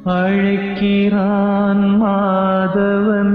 அழைக்கிறான் மாதவன்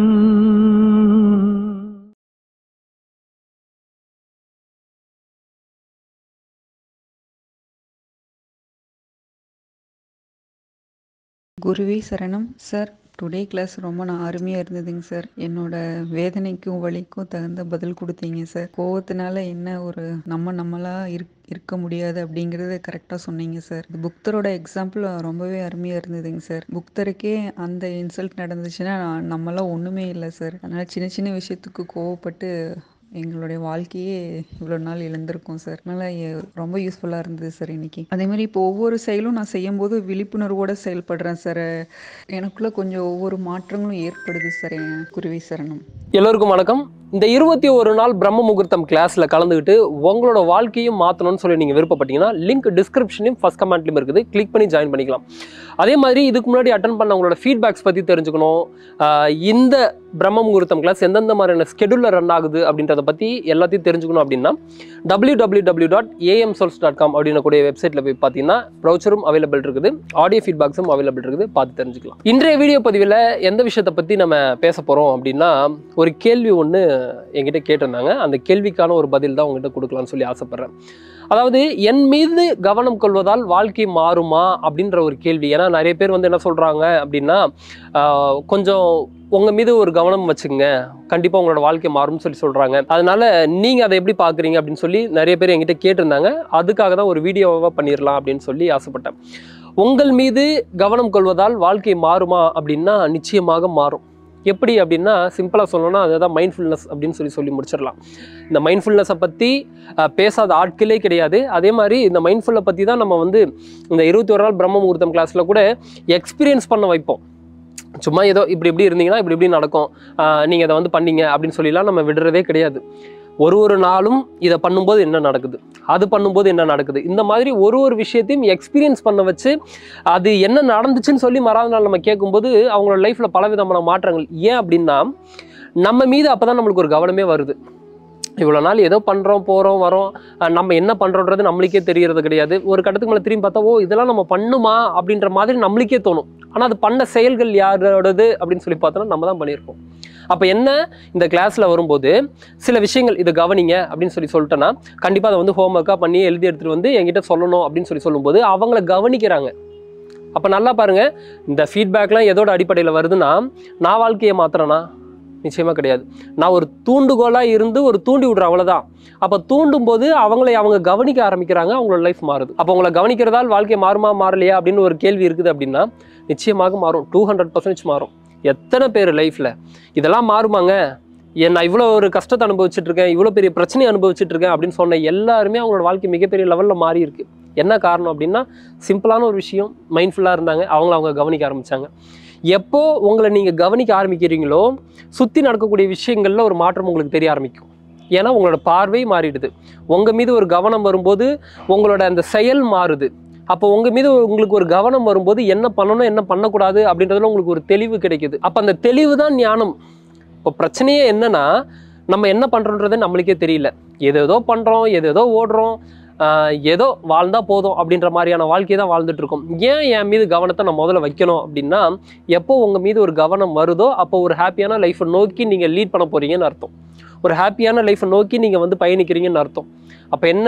குருவே சரணம் சார் டுடே கிளாஸ் ரொம்ப நான் அருமையாக இருந்ததுங்க சார் என்னோட வேதனைக்கும் வலிக்கும் தகுந்த பதில் கொடுத்தீங்க சார் கோவத்தினால என்ன ஒரு நம்ம நம்மளா இருக் இருக்க முடியாது அப்படிங்கிறத கரெக்டாக சொன்னீங்க சார் புக்தரோட எக்ஸாம்பிள் ரொம்பவே அருமையாக இருந்ததுங்க சார் புக்தருக்கே அந்த இன்சல்ட் நடந்துச்சுன்னா நம்மளாம் ஒன்றுமே இல்லை சார் அதனால் சின்ன சின்ன விஷயத்துக்கு கோவப்பட்டு எங்களுடைய வாழ்க்கையே இவ்வளோ நாள் இழந்திருக்கோம் சார் அதனால் எ- ரொம்ப யூஸ்ஃபுல்லாக இருந்தது சார் இன்னைக்கு அதே மாதிரி இப்போ ஒவ்வொரு செயலும் நான் செய்யும்போது விழிப்புணர்வோடு செயல்படுறேன் சார் எனக்குள்ளே கொஞ்சம் ஒவ்வொரு மாற்றங்களும் ஏற்படுது சார் என் குருவி சரணம் எல்லோருக்கும் வணக்கம் இந்த இருபத்தி ஒரு நாள் பிரம்ம முகூர்த்தம் கிளாஸில் கலந்துக்கிட்டு உங்களோட வாழ்க்கையும் மாற்றணும்னு சொல்லி நீங்கள் விருப்பப்பட்டீங்கன்னா லிங்க் டிஸ்கிரிப்ஷனையும் ஃபஸ்ட் கமெண்ட்லையும் இருக்குது கிளிக் பண்ணி ஜாயின் பண்ணிக்கலாம் அதே மாதிரி இதுக்கு முன்னாடி அட்டன் பண்ண உங்களோட ஃபீட்பேக்ஸ் பற்றி தெரிஞ்சுக்கணும் ஆஹ் இந்த பிரம்ம முகூர்த்தம் கிளாஸ் எந்தெந்த மாதிரியான ஸ்கெடியூலில் ரன் ஆகுது அப்படின்றத பற்றி எல்லாத்தையும் தெரிஞ்சுக்கணும் அப்படின்னா W W W dot AM souls dot com அப்படின்னக்கூடிய வெப்சைட்டில் போய் பார்த்தீங்கன்னா ப்ரௌச்சரும் அவைலபிள் இருக்குது ஆடியோ ஃபீட்பேக்ஸும் அவைலபிள் இருக்குது பார்த்து தெரிஞ்சுக்கலாம் இன்றைய வீடியோ பதிவில் எந்த விஷயத்தை பற்றி நம்ம பேச போகிறோம் அப்படின்னா ஒரு கேள்வி ஒன்று என்கிட்ட கேட்டிருந்தாங்க அந்த கேள்விக்கான ஒரு பதில் தான் உங்ககிட்ட கொடுக்கலாம்னு சொல்லி ஆசைப்பட்றேன் அதாவது என் மீது கவனம் கொள்வதால் வாழ்க்கை மாறுமா அப்படின்ற ஒரு கேள்வி ஏன்னா நிறைய பேர் வந்து என்ன சொல்கிறாங்க அப்படின்னா ஆஹ், கொஞ்சம் உங்கள் மீது ஒரு கவனம் வச்சுங்க கண்டிப்பாக உங்களோட வாழ்க்கை மாறும்னு சொல்லி சொல்கிறாங்க அதனால நீங்கள் அதை எப்படி பார்க்குறீங்க அப்படின்னு சொல்லி நிறைய பேர் என்கிட்ட கேட்டிருந்தாங்க அதுக்காக தான் ஒரு வீடியோவாக பண்ணிடலாம் அப்படின்னு சொல்லி ஆசைப்பட்டேன் உங்கள் மீது கவனம் கொள்வதால் வாழ்க்கை மாறுமா அப்படின்னா நிச்சயமாக மாறும் எப்படி அப்படின்னா சிம்பிளாக சொல்லணும்னா அதுதான் மைண்ட்ஃபுல்னஸ் அப்படின்னு சொல்லி சொல்லி முடிச்சிடலாம் இந்த மைண்ட்ஃபுல்னஸை பற்றி பேசாத ஆட்களே கிடையாது அதே மாதிரி இந்த மைண்ட்ஃபுல்லை பற்றி தான் நம்ம வந்து இந்த இருபத்தி ஒரு நாள் பிரம்ம முகூர்த்தம் கிளாஸில் கூட எக்ஸ்பீரியன்ஸ் பண்ண வைப்போம் சும்மா ஏதோ இப்படி இப்படி இருந்தீங்கன்னா இப்படி இப்படி நடக்கும் நீங்கள் இதை வந்து பண்ணீங்க அப்படின்னு சொல்லிலாம் நம்ம விடுறதே கிடையாது ஒரு ஒரு நாளும் இதை பண்ணும்போது என்ன நடக்குது அது பண்ணும்போது என்ன நடக்குது இந்த மாதிரி ஒரு ஒரு விஷயத்தையும் எக்ஸ்பீரியன்ஸ் பண்ண வச்சு அது என்ன நடந்துச்சுன்னு சொல்லி மறாவது நாள் நம்ம கேட்கும்போது அவங்களோட லைஃப்பில் பலவிதமான மாற்றங்கள் ஏன் அப்படின்னா நம்ம மீது அப்போ தான் நம்மளுக்கு ஒரு கவனமே வருது இவ்வளோ நாள் ஏதோ பண்ணுறோம் போகிறோம் வரோம் அஹ் நம்ம என்ன பண்ணுறோன்றது நம்மளுக்கே தெரியறது கிடையாது ஒரு கட்டத்துக்கு மேலே திரும்பி பார்த்தா ஓ இதெல்லாம் நம்ம பண்ணுமா அப்படின்ற மாதிரி நம்மளுக்கே தோணும் ஆனால் அது பண்ண செயல்கள் யாரோடது அப்படின்னு சொல்லி பார்த்தோன்னா நம்ம தான் பண்ணியிருக்கோம் அப்போ என்ன இந்த கிளாஸில் வரும்போது சில விஷயங்கள் இதை கவனிங்க அப்படின்னு சொல்லி சொல்லிட்டேன்னா கண்டிப்பாக அதை வந்து ஹோம்ஒர்க்காக பண்ணி எழுதி எடுத்துகிட்டு வந்து என்கிட்ட சொல்லணும் அப்படின்னு சொல்லி சொல்லும்போது அவங்கள கவனிக்கிறாங்க அப்போ நல்லா பாருங்க இந்த ஃபீட்பேக்லாம் எதோட அடிப்படையில் வருதுன்னா நான் வாழ்க்கையை மாத்துறேனா நிச்சயமாக கிடையாது நான் ஒரு தூண்டுகோலாக இருந்து ஒரு தூண்டி விடுறேன் அவ்வளோதான் அப்போ தூண்டும் போது அவங்களை அவங்க கவனிக்க ஆரம்பிக்கிறாங்க அவங்களோட லைஃப் மாறுது அப்போ உங்களை கவனிக்கிறதால் வாழ்க்கை மாறுமா மாறலையா அப்படின்னு ஒரு கேள்வி இருக்குது அப்படின்னா நிச்சயமாக மாறும் டூ ஹண்ட்ரட் பர்சன்டேஜ் மாறும் எத்தனை பேர் லைஃப்பில் இதெல்லாம் மாறுமாங்க ஏன் நான் இவ்வளோ ஒரு கஷ்டத்தை அனுபவிச்சுட்டு இருக்கேன் இவ்வளோ பெரிய பிரச்சனையை அனுபவிச்சுட்டு இருக்கேன் அப்படின்னு சொன்ன எல்லாருமே அவங்களோட வாழ்க்கை மிகப்பெரிய லெவலில் மாறி இருக்கு என்ன காரணம் அப்படின்னா சிம்பிளான ஒரு விஷயம் மைண்ட்ஃபுல்லாக இருந்தாங்க அவங்கள அவங்க கவனிக்க ஆரம்பிச்சாங்க எப்போ உங்களை நீங்கள் கவனிக்க ஆரம்பிக்கிறீங்களோ சுற்றி நடக்கக்கூடிய விஷயங்களில் ஒரு மாற்றம் உங்களுக்கு தெரிய ஆரம்பிக்கும் ஏன்னா உங்களோட பார்வை மாறிடுது உங்கள் மீது ஒரு கவனம் வரும்போது உங்களோட அந்த செயல் மாறுது அப்போ உங்கள் மீது உங்களுக்கு ஒரு கவனம் வரும்போது என்ன பண்ணணும் என்ன பண்ணக்கூடாது அப்படின்றதுல உங்களுக்கு ஒரு தெளிவு கிடைக்குது அப்போ அந்த தெளிவு தான் ஞானம் இப்போ பிரச்சனையே என்னன்னா நம்ம என்ன பண்ணுறோன்றதே நம்மளுக்கே தெரியல ஏதேதோ பண்ணுறோம் ஏதேதோ ஓடுறோம் ஆஹ் ஏதோ வாழ்ந்தா போதும் அப்படின்ற மாதிரியான வாழ்க்கையை தான் வாழ்ந்துட்டு இருக்கோம் ஏன் என் மீது கவனத்தை நான் முதல்ல வைக்கணும் அப்படின்னா எப்போ உங்கள் மீது ஒரு கவனம் வருதோ அப்போ ஒரு ஹாப்பியான லைஃப்பை நோக்கி நீங்கள் லீட் பண்ண போறீங்கன்னு அர்த்தம் ஒரு ஹாப்பியான லைஃப்பை நோக்கி நீங்கள் வந்து பயணிக்கிறீங்கன்னு அர்த்தம் அப்போ என்ன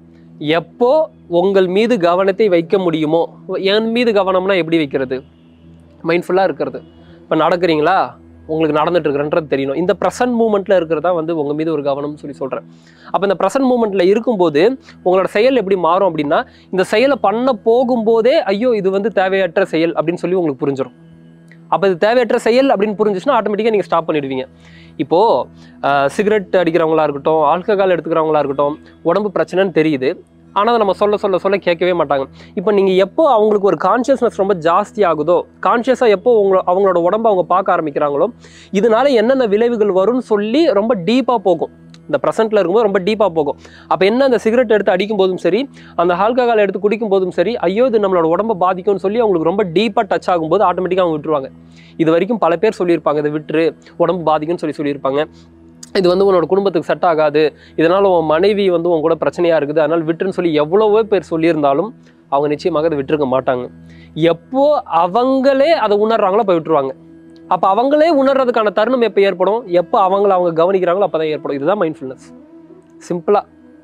எப்போ உங்கள் மீது கவனத்தை வைக்க முடியுமோ என் மீது கவனம்னா எப்படி வைக்கிறது மைண்ட்ஃபுல்லாக இருக்கிறது இப்போ நடக்கிறீங்களா உங்களுக்கு நடந்துட்டு இருக்கிறன்றது தெரியணும் இந்த ப்ரெசன்ட் மூமெண்ட்டில் இருக்கிறதா வந்து உங்கள் மீது ஒரு கவனம்னு சொல்லி சொல்கிறேன் அப்போ இந்த ப்ரெசன்ட் மூமெண்ட்டில் இருக்கும்போது உங்களோட செயல் எப்படி மாறும் அப்படின்னா இந்த செயலை பண்ண போகும்போதே ஐயோ இது வந்து தேவையற்ற செயல் அப்படின்னு சொல்லி உங்களுக்கு புரிஞ்சிடும் அப்போ இது தேவையற்ற செயல் அப்படின்னு புரிஞ்சிச்சுன்னா ஆட்டோமேட்டிக்காக நீங்கள் ஸ்டாப் பண்ணிடுவீங்க இப்போது சிகரெட் அடிக்கிறவங்களா இருக்கட்டும் ஆல்கஹால் எடுத்துக்கிறவங்களா இருக்கட்டும் உடம்பு பிரச்சனைன்னு தெரியுது ஆனால் அதை நம்ம சொல்ல சொல்ல சொல்ல கேட்கவே மாட்டாங்க இப்போ நீங்கள் எப்போ அவங்களுக்கு ஒரு கான்ஷியஸ்னஸ் ரொம்ப ஜாஸ்தி ஆகுதோ கான்ஷியஸாக எப்போ உங்கள அவங்களோட உடம்ப அவங்க பார்க்க ஆரம்பிக்கிறாங்களோ இதனால என்னென்ன விளைவுகள் வரும்னு சொல்லி ரொம்ப டீப்பாக போகும் இந்த ப்ரெசென்ட்டில் இருக்கும்போது ரொம்ப டீப்பாக போகும் அப்போ என்ன அந்த சிகரெட் எடுத்து அடிக்கும் போதும் சரி அந்த ஆல்கஹால் எடுத்து குடிக்கும் போதும் சரி ஐயோ இது நம்மளோட உடம்ப பாதிக்கும்னு சொல்லி அவங்களுக்கு ரொம்ப டீப்பாக டச் ஆகும்போது ஆட்டோமேட்டிக்காக அவங்க விட்டுருவாங்க இது வரைக்கும் பல பேர் சொல்லியிருப்பாங்க இதை விட்டுரு உடம்பு பாதிக்கும்னு சொல்லி சொல்லியிருப்பாங்க இது வந்து உன்னோட குடும்பத்துக்கு செட் ஆகாது இதனால் உன் மனைவி வந்து உன் கூட பிரச்சனையாக இருக்குது அதனால் விட்டுருன்னு சொல்லி எவ்வளவோ பேர் சொல்லியிருந்தாலும் அவங்க நிச்சயமாக அதை விட்டுருக்க மாட்டாங்க எப்போ அவங்களே அதை உணர்றாங்களோ அப்போ விட்டுருவாங்க அப்போ அவங்களே உணர்றதுக்கான தருணம் எப்போ ஏற்படும் எப்போ அவங்கள அவங்க கவனிக்கிறாங்களோ அப்போ தான் ஏற்படும் இதுதான் மைண்ட்ஃபுல்னஸ் சிம்பிளாக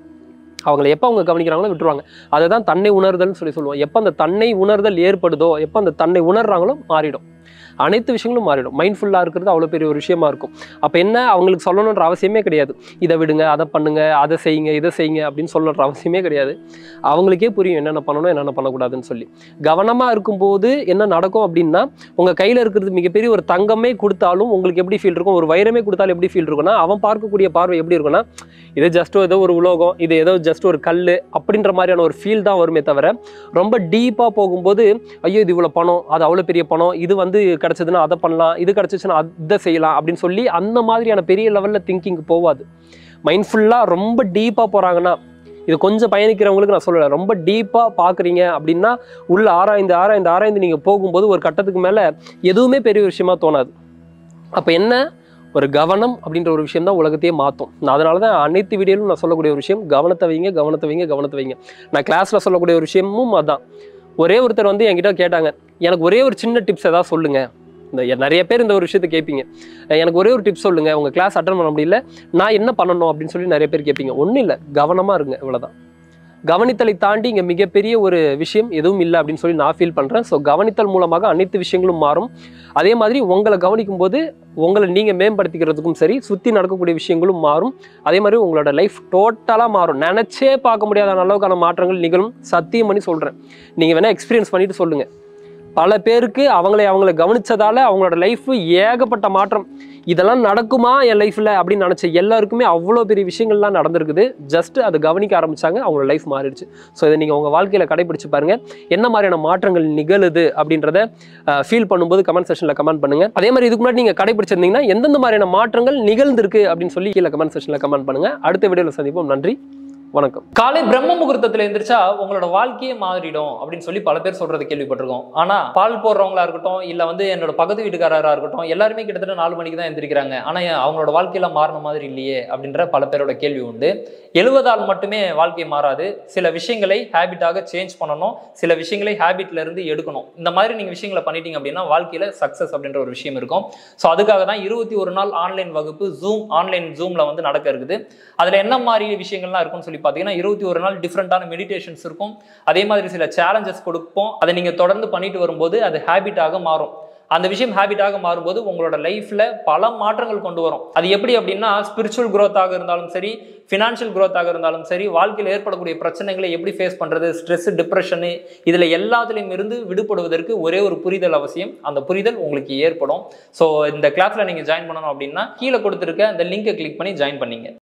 அவங்கள எப்போ அவங்க கவனிக்கிறாங்களோ விட்டுருவாங்க அதை தான் தன்னை உணர்தல்னு சொல்லி சொல்லுவோம் எப்போ அந்த தன்னை உணர்தல் ஏற்படுதோ எப்போ அந்த தன்னை உணர்றாங்களோ மாறிடும் அனைத்து விஷயங்களும் மாறிடும் மைண்ட்ஃபுல்லாக இருக்கிறது அவ்வளோ பெரிய ஒரு விஷயமா இருக்கும் அப்போ என்ன அவங்களுக்கு சொல்லணுன்ற அவசியமே கிடையாது இதை விடுங்க அதை பண்ணுங்க அதை செய்யுங்க இதை செய்யுங்க அப்படின்னு சொல்லணுன்ற அவசியமே கிடையாது அவங்களுக்கே புரியும் என்னென்ன பண்ணணும் என்னென்ன பண்ணக்கூடாதுன்னு சொல்லி கவனமாக இருக்கும்போது என்ன நடக்கும் அப்படின்னா உங்கள் கையில் இருக்கிறது மிகப்பெரிய ஒரு தங்கமே கொடுத்தாலும் உங்களுக்கு எப்படி ஃபீல் இருக்கும் ஒரு வைரமே கொடுத்தாலும் எப்படி ஃபீல் இருக்கும்னா அவன் பார்க்கக்கூடிய பார்வை எப்படி இருக்கும்னா இது ஜஸ்ட் ஏதோ ஒரு உலோகம் இது ஏதோ ஜஸ்ட் ஒரு கல் அப்படின்ற மாதிரியான ஒரு ஃபீல் தான் வருமே தவிர ரொம்ப டீப்பாக போகும்போது ஐயோ இது இவ்வளோ பணம் அது அவ்வளோ பெரிய பணம் இது வந்து கிடச்சதுன்னா அதை பண்ணலாம் இது கிடச்சிச்சுன்னா அதை செய்யலாம் அப்படின்னு சொல்லி அந்த மாதிரியான பெரிய லெவலில் திங்கிங் போகாது மைண்ட்ஃபுல்லாக ரொம்ப டீப்பாக போகிறாங்கன்னா இது கொஞ்சம் பயணிக்கிறவங்களுக்கு நான் சொல்லலை ரொம்ப டீப்பாக பார்க்குறீங்க அப்படின்னா உள்ள ஆராய்ந்து ஆராய்ந்து ஆராய்ந்து நீங்கள் போகும்போது ஒரு கட்டத்துக்கு மேலே எதுவுமே பெரிய விஷயமா தோணாது அப்போ என்ன ஒரு கவனம் அப்படின்ற ஒரு விஷயம் தான் உலகத்தையே மாற்றும் நான் அதனால தான் அனைத்து வீடியோலும் நான் சொல்லக்கூடிய ஒரு விஷயம் கவனத்தை வைங்க கவனத்தை வைங்க கவனத்தை வைங்க நான் கிளாஸில் சொல்லக்கூடிய ஒரு விஷயமும் அதான் ஒரே ஒருத்தர் வந்து என்கிட்ட கேட்டாங்க எனக்கு ஒரே ஒரு சின்ன டிப்ஸ் ஏதாவது சொல்லுங்க இந்த எ- நிறைய பேர் இந்த ஒரு விஷயத்தை கேட்பீங்க அஹ் எனக்கு ஒரே ஒரு டிப்ஸ் சொல்லுங்க உங்க கிளாஸ் அட்டன் பண்ண முடியல நான் என்ன பண்ணணும் அப்படின்னு சொல்லி நிறைய பேர் கேட்பீங்க ஒன்றும் இல்லை கவனமா இருங்க இவ்வளவுதான் கவனித்தலை தாண்டி இங்கே மிகப்பெரிய ஒரு விஷயம் எதுவும் இல்லை அப்படின்னு சொல்லி நான் ஃபீல் பண்ணுறேன் ஸோ கவனித்தல் மூலமாக அனைத்து விஷயங்களும் மாறும் அதே மாதிரி உங்களை கவனிக்கும் போது உங்களை நீங்கள் மேம்படுத்திக்கிறதுக்கும் சரி சுற்றி நடக்கக்கூடிய விஷயங்களும் மாறும் அதே மாதிரி உங்களோட லைஃப் டோட்டலாக மாறும் நினச்சே பார்க்க முடியாத அளவுக்கான மாற்றங்கள் நிகழும் சத்தியம் பண்ணி சொல்கிறேன் நீங்கள் வேணால் எக்ஸ்பீரியன்ஸ் பண்ணிட்டு சொல்லுங்கள் பல பேருக்கு அவங்களை அவங்களை கவனிச்சதால அவங்களோட லைஃப் ஏகப்பட்ட மாற்றம் இதெல்லாம் நடக்குமா என் லைஃப்பில் அப்படின்னு நினச்ச எல்லாருக்குமே அவ்வளோ பெரிய விஷயங்கள்லாம் நடந்திருக்குது ஜஸ்ட் அதை கவனிக்க ஆரம்பிச்சாங்க அவங்களோட லைஃப் மாறிடுச்சு ஸோ இதை நீங்கள் உங்கள் வாழ்க்கையில் கடைபிடிச்சு பாருங்க என்ன மாதிரியான மாற்றங்கள் நிகழுது அப்படின்றத ஃபீல் பண்ணும்போது கமெண்ட் செஷனில் கமெண்ட் பண்ணுங்க அதே மாதிரி இதுக்கு முன்னாடி நீங்கள் கடைபிடிச்சிருந்தீங்கன்னா எந்தெந்த மாதிரியான மாற்றங்கள் நிகழ்ந்திருக்கு அப்படின்னு சொல்லி கீழே கமெண்ட் செஷனில் கமெண்ட் பண்ணுங்க அடுத்த வீடியோவில் சந்திப்போம் நன்றி வணக்கம் காலை பிரம்ம முகூர்த்தத்துல எந்திரிச்சா உங்களோட வாழ்க்கையே மாறிடும் அப்படின்னு சொல்லி பல பேர் சொல்றது கேள்விப்பட்டிருக்கோம் ஆனா பால் போடுறவங்களா இருக்கட்டும் இல்ல வந்து என்னோட பக்கத்து வீட்டுக்காரரா இருக்கட்டும் எல்லாருமே கிட்டத்தட்ட நாலு மணிக்கு தான் எந்திரிக்கிறாங்க ஆனா ஏன் அவங்களோட வாழ்க்கையில மாறின மாதிரி இல்லையே அப்படின்ற பல பேரோட கேள்வி உண்டு எழுவதால் மட்டுமே வாழ்க்கை மாறாது சில விஷயங்களை ஹேபிட்டாக சேஞ்ச் பண்ணணும் சில விஷயங்களை ஹேபிட்ல இருந்து எடுக்கணும் இந்த மாதிரி நீங்க விஷயங்களை பண்ணிட்டீங்க அப்படின்னா வாழ்க்கையில சக்சஸ் அப்படின்ற ஒரு விஷயம் இருக்கும் ஸோ அதுக்காக தான் இருபத்தி ஒரு நாள் ஆன்லைன் வகுப்பு ஜூம் ஆன்லைன் ஜூம்ல வந்து நடக்க இருக்குது அதுல என்ன மாதிரி விஷயங்கள்லாம் இருக்கும்னு சொல்லி பார்த்தீங்கன்னா இருபத்தி ஒரு நாள் டிஃப்ரெண்டான மெடிடேஷன்ஸ் இருக்கும் அதே மாதிரி சில சேலஞ்சஸ் கொடுப்போம் அதை நீங்க தொடர்ந்து பண்ணிட்டு வரும்போது அது ஹேபிட்டாக மாறும் அந்த விஷயம் ஹேபிட்டாக மாறும்போது உங்களோட லைஃப்ல பல மாற்றங்கள் கொண்டு வரும் அது எப்படி அப்படின்னா ஸ்பிரிச்சுவல் growth-ஆக இருந்தாலும் சரி ஃபினான்ஷியல் growth-ஆக இருந்தாலும் சரி வாழ்க்கையில் ஏற்படக்கூடிய பிரச்சனைகளை எப்படி ஃபேஸ் பண்றது ஸ்ட்ரெஸ் டிப்ரெஷனு இதுல எல்லாத்துலேயும் இருந்து விடுபடுவதற்கு ஒரே ஒரு புரிதல் அவசியம் அந்த புரிதல் உங்களுக்கு ஏற்படும் ஸோ இந்த கிளாஸ்ல நீங்க ஜாயின் பண்ணணும் அப்படின்னா கீழே கொடுத்துருக்க அந்த லிங்கை கிளிக் பண்ணி ஜாயின் பண்ணீங்க